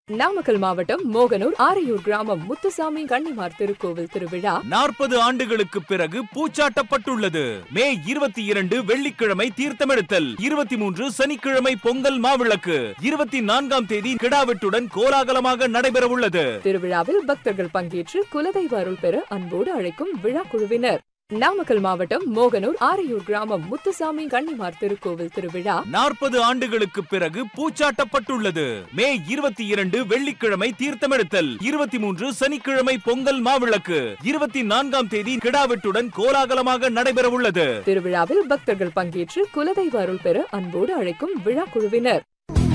நாமக்கல் மாவட்டம் மோகனூர் ஆரையூர் கிராமம் முத்துசாமி கன்னிமார் திருக்கோவில் திருவிழா நாற்பது ஆண்டுகளுக்கு பிறகு பூச்சாட்டப்பட்டுள்ளது மே இருபத்தி இரண்டு வெள்ளிக்கிழமை தீர்த்தமெடுத்தல் இருபத்தி மூன்று சனிக்கிழமை பொங்கல் மாவிளக்கு இருபத்தி நான்காம் தேதி கிடாவெட்டுடன் கோலாகலமாக நடைபெறவுள்ளது திருவிழாவில் பக்தர்கள் பங்கேற்று குலதெய்வ அருள் பெற அன்போடு அழைக்கும் விழா குழுவினர் நாமக்கல் மாவட்டம் மோகனூர் ஆரையூர் கிராமம் முத்துசாமி கன்னிமார் திருக்கோவில் திருவிழா நாற்பது ஆண்டுகளுக்கு பிறகு பூச்சாட்டப்பட்டுள்ளது மே இருபத்தி இரண்டு வெள்ளிக்கிழமை தீர்த்தமெடுத்தல் இருபத்தி மூன்று சனிக்கிழமை பொங்கல் மாவிளக்கு இருபத்தி நான்காம் தேதி கிடாவெட்டுடன் கோலாகலமாக நடைபெறவுள்ளது திருவிழாவில் பக்தர்கள் பங்கேற்று குலதெய்வ அருள் பெற அன்போடு அழைக்கும் விழா குழுவினர்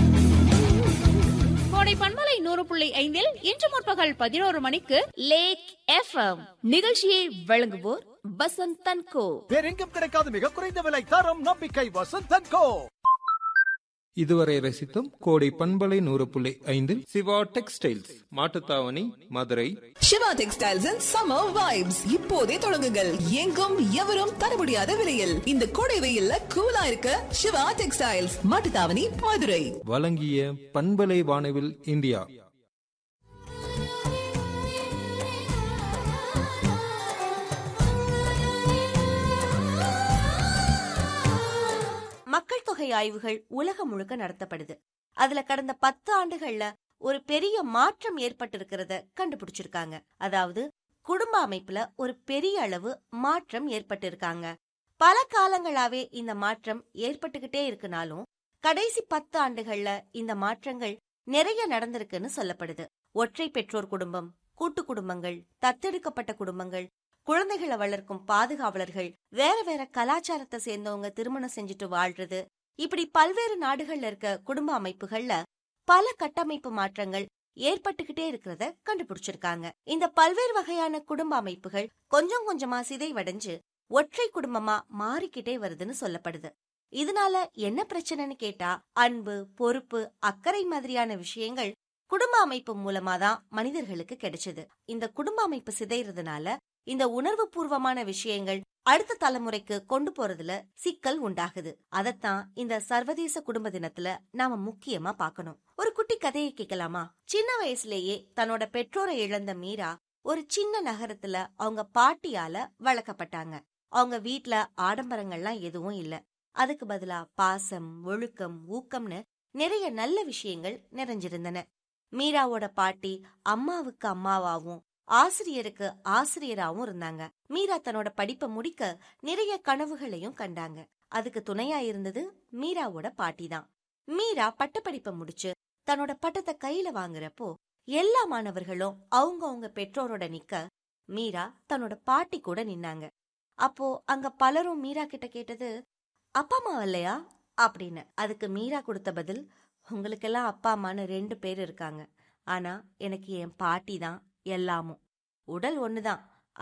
கோடை பண்பலை நூறு புள்ளி ஐந்தில் இன்று முற்பகல் பதினோரு மணிக்கு லேக் எஃப்எம் நிகழ்ச்சியை வழங்குவோர் வசந்த் தன்கோ வேறெங்கும் கிடைக்காத மிக குறைந்த விலை தரம் நம்பிக்கை வசந்தன் கோ இதுவரை ரசித்தும் கோடை பண்பலை நூறு புள்ளி ஐந்தில் Siva textiles Mattuthavani Madurai Siva textiles and summer vibes இப்போதே தொடங்குங்கள் எங்கும் எவரும் தர முடியாத விலையில் இந்த கோடை வெயில்ல கூலா இருக்க சிவா டெக்ஸ்டைல்ஸ் மாட்டுத்தாவணி மதுரை வழங்கிய பண்பலை வானவில் இந்தியா மக்கள் தொகை ஆய்வுகள் உலகம் முழுக்க நடத்தப்படுது அதுல கடந்த பத்து ஆண்டுகள்ல ஒரு பெரிய மாற்றம் ஏற்பட்டிருக்கிறத கண்டுபிடிச்சிருக்காங்க அதாவது குடும்ப அமைப்புல ஒரு பெரிய அளவு மாற்றம் ஏற்பட்டிருக்காங்க பல காலங்களாவே இந்த மாற்றம் ஏற்பட்டுகிட்டே இருக்குனாலும் கடைசி பத்து ஆண்டுகள்ல இந்த மாற்றங்கள் நிறைய நடந்திருக்குன்னு சொல்லப்படுது ஒற்றை பெற்றோர் குடும்பம் கூட்டு குடும்பங்கள் தத்தெடுக்கப்பட்ட குடும்பங்கள் குழந்தைகளை வளர்க்கும் பாதுகாவலர்கள் வேற வேற கலாச்சாரத்தை சேர்ந்தவங்க திருமணம் செஞ்சுட்டு வாழ்றது இப்படி பல்வேறு நாடுகள்ல இருக்க குடும்ப அமைப்புகள்ல பல கட்டமைப்பு மாற்றங்கள் ஏற்பட்டுகிட்டே இருக்கிறத கண்டுபிடிச்சிருக்காங்க இந்த பல்வேறு வகையான குடும்ப அமைப்புகள் கொஞ்சம் கொஞ்சமா சிதைவடைஞ்சு ஒற்றை குடும்பமா மாறிக்கிட்டே வருதுன்னு சொல்லப்படுது இதனால என்ன பிரச்சனைன்னு கேட்டா அன்பு பொறுப்பு அக்கறை மாதிரியான விஷயங்கள் குடும்ப அமைப்பு மூலமா தான் மனிதர்களுக்கு கிடைச்சது இந்த குடும்ப அமைப்பு சிதைறதுனால இந்த உணர்வு பூர்வமான விஷயங்கள் அடுத்த தலைமுறைக்கு கொண்டு போறதுல சிக்கல் உண்டாகுது அதத்தான் இந்த சர்வதேச குடும்ப தினத்துல நாம முக்கியமா பார்க்கணும் ஒரு குட்டி கதையை கேட்கலாமா சின்ன வயசுலயே தன்னோட பெற்றோரை இழந்த மீரா ஒரு சின்ன நகரத்துல அவங்க பாட்டியால வளர்க்கப்பட்டாங்க அவங்க வீட்ல ஆடம்பரங்கள்லாம் எதுவும் இல்ல அதுக்கு பதிலா பாசம் ஒழுக்கம் ஊக்கம்னு நிறைய நல்ல விஷயங்கள் நிறைஞ்சிருந்தன மீராவோட பாட்டி அம்மாவுக்கு அம்மாவாவும் ஆசிரியருக்கு ஆசிரியராவும் இருந்தாங்க மீரா தன்னோட படிப்பை முடிக்க நிறைய கனவுகளையும் கண்டாங்க அதுக்கு துணையா இருந்தது மீராவோட பாட்டி தான் மீரா பட்டப்படிப்பை முடிச்சு தன்னோட பட்டத்தை கையில வாங்குறப்போ எல்லா மாணவர்களும் அவங்க அவங்க பெற்றோரோட நிக்க மீரா தன்னோட பாட்டி கூட நின்னாங்க அப்போ அங்க பலரும் மீரா கிட்ட கேட்டது அப்பா அம்மா இல்லையா அப்படின்னு அதுக்கு மீரா கொடுத்த பதில் உங்களுக்கெல்லாம் அப்பா அம்மான்னு ரெண்டு பேர் இருக்காங்க ஆனா எனக்கு என் பாட்டி தான் எல்லாமும் உடல் ஒண்ணுதான்